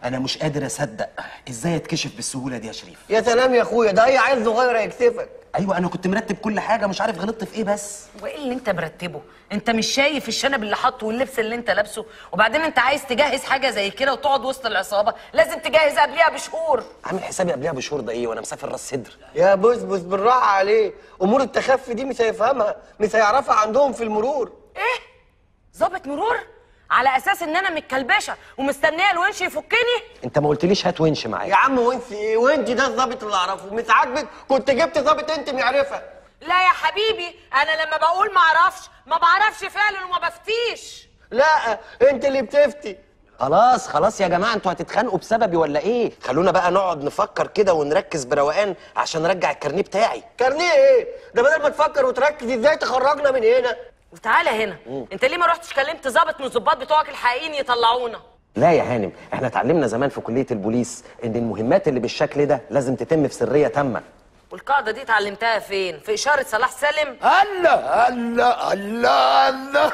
انا مش قادر اصدق ازاي اتكشف بالسهوله دي يا شريف يا سلام يا اخويا ده اي عيل صغير هيكسفك ايوه انا كنت مرتب كل حاجه مش عارف غلطت في ايه بس وايه اللي انت مرتبه انت مش شايف الشنب اللي حاطه واللبس اللي انت لابسه وبعدين انت عايز تجهز حاجه زي كده وتقعد وسط العصابه لازم تجهز قبليها بشهور عامل حسابي قبلها بشهور ده ايه وانا مسافر راس سدر يا بسبس بالراحه عليه امور التخفي دي مش هيفهمها مش هيعرفها عندهم في المرور ايه ظابط مرور على اساس ان انا متكلبشه ومستنيه الونش يفكني انت ما قلتليش هات ونش معايا يا عم وانت ايه وانت ده الظابط اللي اعرفه مش عاجبك كنت جبت ظابط انت معرفه لا يا حبيبي انا لما بقول ما اعرفش ما بعرفش فعلا وما بفتيش لا انت اللي بتفتي خلاص خلاص يا جماعه انتوا هتتخانقوا بسببي ولا ايه خلونا بقى نقعد نفكر كده ونركز بروقان عشان ارجع الكارنيه بتاعي كارنيه ايه ده بدل ما تفكر وتركز ازاي تخرجنا من هنا وتعالى هنا انت ليه ما رحتش كلمت ظابط من الظباط بتوعك الحقيقيين يطلعونا لا يا هانم احنا اتعلمنا زمان في كليه البوليس ان المهمات اللي بالشكل ده لازم تتم في سريه تامه والقاعده دي اتعلمتها فين في اشاره صلاح سالم الله الله الله الله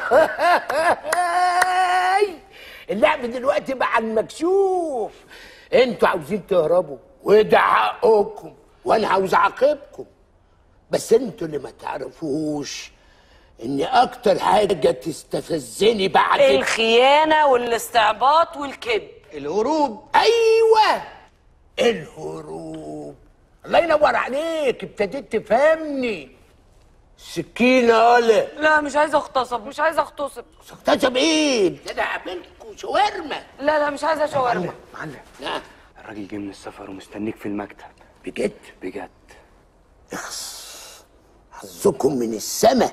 اللعب دلوقتي بقى على المكشوف انتوا عاوزين تهربوا وده حقكم وانا عاوز اعاقبكم بس انتوا اللي ما تعرفوش ان اكتر حاجه تستفزني بعد الخيانه والاستعباط والكذب الهروب ايوه الهروب الله ينور عليك ابتديت تفهمني سكينه ولا لا مش عايزه اغتصب مش عايزه اغتصب اغتصب ايه ده انا اعملكوا شاورما لا لا مش عايزه شاورما معلم لا الراجل جه من السفر ومستنيك في المكتب بجد بجد حظكم من السما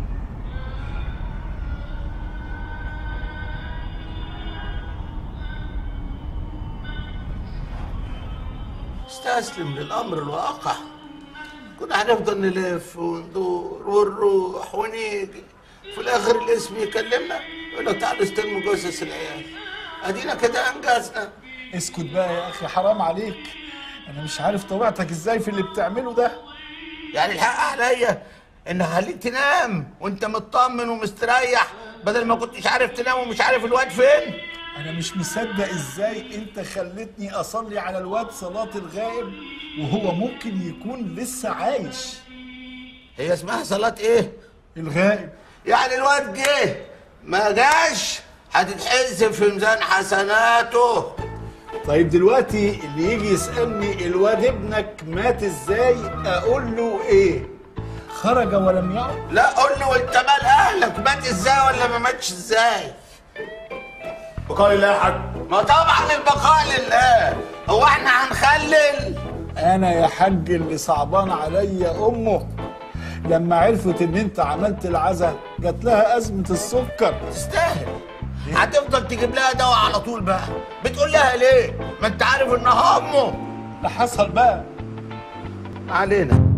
استسلم للامر الواقع كنا هنفضل نلف وندور ونروح ونيجي في الاخر الاسم يكلمنا يقول لك تعالوا استلموا جثث العيال ادينا كده انجزنا اسكت بقى يا اخي حرام عليك انا مش عارف طبيعتك ازاي في اللي بتعمله ده يعني الحق عليا ان هخليك تنام وانت مطمن ومستريح بدل ما كنتش عارف تنام ومش عارف الواد فين انا مش مصدق ازاي انت خلتني اصلي على الواد صلاة الغائب وهو ممكن يكون لسه عايش هي اسمها صلاة ايه؟ الغائب يعني الواد جه ما جاش هتتحسب في ميزان حسناته طيب دلوقتي اللي يجي يسألني الواد ابنك مات ازاي اقول له ايه خرج ولم يعد لا قول لي وانت مال اهلك مات ازاي ولا ما ماتش ازاي بقال الله يا حاج ما طبعا البقاء لله هو احنا هنخلل انا يا حاج اللي صعبان عليا امه لما عرفت ان انت عملت العزا جات لها ازمه السكر تستاهل هتفضل تجيب لها دواء على طول بقى بتقول لها ليه ما انت عارف انها امه اللي حصل بقى علينا